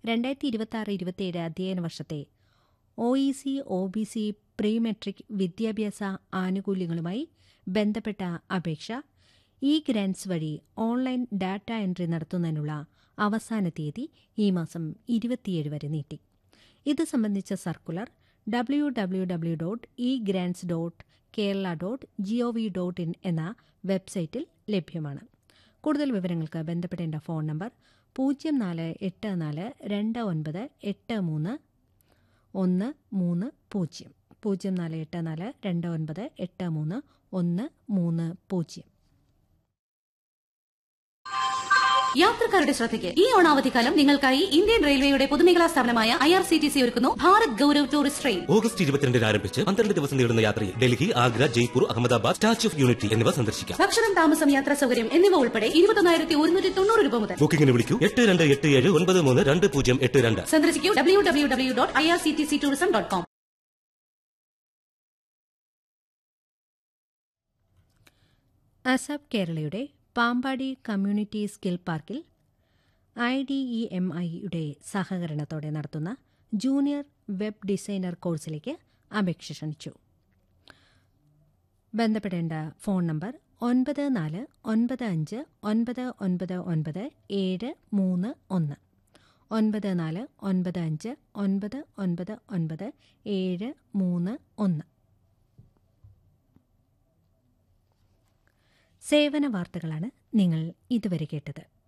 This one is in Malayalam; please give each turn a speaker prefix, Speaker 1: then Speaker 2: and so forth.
Speaker 1: രണ്ടായിരത്തി ഇരുപത്തി ആറ് ഇരുപത്തിയേഴ് അധ്യയന വർഷത്തെ O E C O B C pre matric വിദ്യാഭ്യാസ ആനുകൂല്യങ്ങളുമായി ബന്ധപ്പെട്ട അപേക്ഷ ഇ ഗ്രാൻസ് വഴി ഓൺലൈൻ ഡാറ്റ എൻട്രി നടത്തുന്നതിനുള്ള അവസാന തീയതി ഈ മാസം ഇരുപത്തിയേഴ് വരെ നീട്ടി ഇത് സംബന്ധിച്ച circular W W W dot E grants dot Kerala dot G O V dot in എന്ന വെബ്സൈറ്റിൽ ലഭ്യമാണ് കൂടുതൽ വിവരങ്ങൾക്ക് ബന്ധപ്പെടേണ്ട ഫോൺ നമ്പർ പൂജ്യം നാല് എട്ട് നാല് രണ്ട് ഒൻപത് എട്ട് മൂന്ന് ഒന്ന് മൂന്ന് പൂജ്യം പൂജ്യം നാല് എട്ട് നാല് രണ്ട് ഒൻപത് എട്ട് മൂന്ന് ഒന്ന് മൂന്ന് പൂജ്യം
Speaker 2: യാത്രക്കാരുടെ ശ്രദ്ധയ്ക്ക് ഈ ഓണാവധിക്കാലം നിങ്ങൾക്കായി ഇന്ത്യൻ റെയിൽവേയുടെ പൊതുമേഖലാ സ്ഥാപനമായ I R C T C ഒരുക്കുന്നു Bharat Gaurav tourist train
Speaker 3: August ഇരുപത്തിരണ്ടിന് ആരംഭിച്ച് പന്ത്രണ്ട് ദിവസം നീളുന്ന യാത്രയിൽ Delhi Agra Jaipur Ahmedabad statue of unity എന്നിവ സന്ദർശിക്കാം
Speaker 2: ഭക്ഷണം താമസം യാത്രാ സൗകര്യം എന്നിവ ഉൾപ്പെടെ ഇരുപത്തൊന്നായിരത്തി ഒരുന്നൂറ്റി തൊണ്ണൂറ് രൂപ മുതൽ
Speaker 3: ബുക്കിംഗിന് വിളിക്കൂ എട്ട് രണ്ട് എട്ട് ഏഴ് ഒൻപത് മൂന്ന് രണ്ട് പൂജ്യം എട്ട് രണ്ട്
Speaker 2: സന്ദർശിക്കൂ W W W dot I R C T C tourism dot com
Speaker 1: ASAP കേരളയുടെ പാമ്പാടി കമ്മ്യൂണിറ്റി സ്കിൽ പാർക്കിൽ ഐ ഡി ഇ എം ഐയുടെ സഹകരണത്തോടെ നടത്തുന്ന ജൂനിയർ വെബ് ഡിസൈനർ കോഴ്സിലേക്ക് അപേക്ഷ ക്ഷണിച്ചു ബന്ധപ്പെടേണ്ട ഫോൺ നമ്പർ ഒൻപത് നാല് ഒൻപത് അഞ്ച് ഒൻപത് ഒൻപത് ഒൻപത് ഏഴ് മൂന്ന് ഒന്ന് ഒൻപത് നാല് ഒൻപത് അഞ്ച് ഒൻപത് ഒൻപത് ഒൻപത് ഏഴ് മൂന്ന് ഒന്ന് സേവന വാർത്തകളാണ് നിങ്ങൾ ഇതുവരെ കേട്ടത്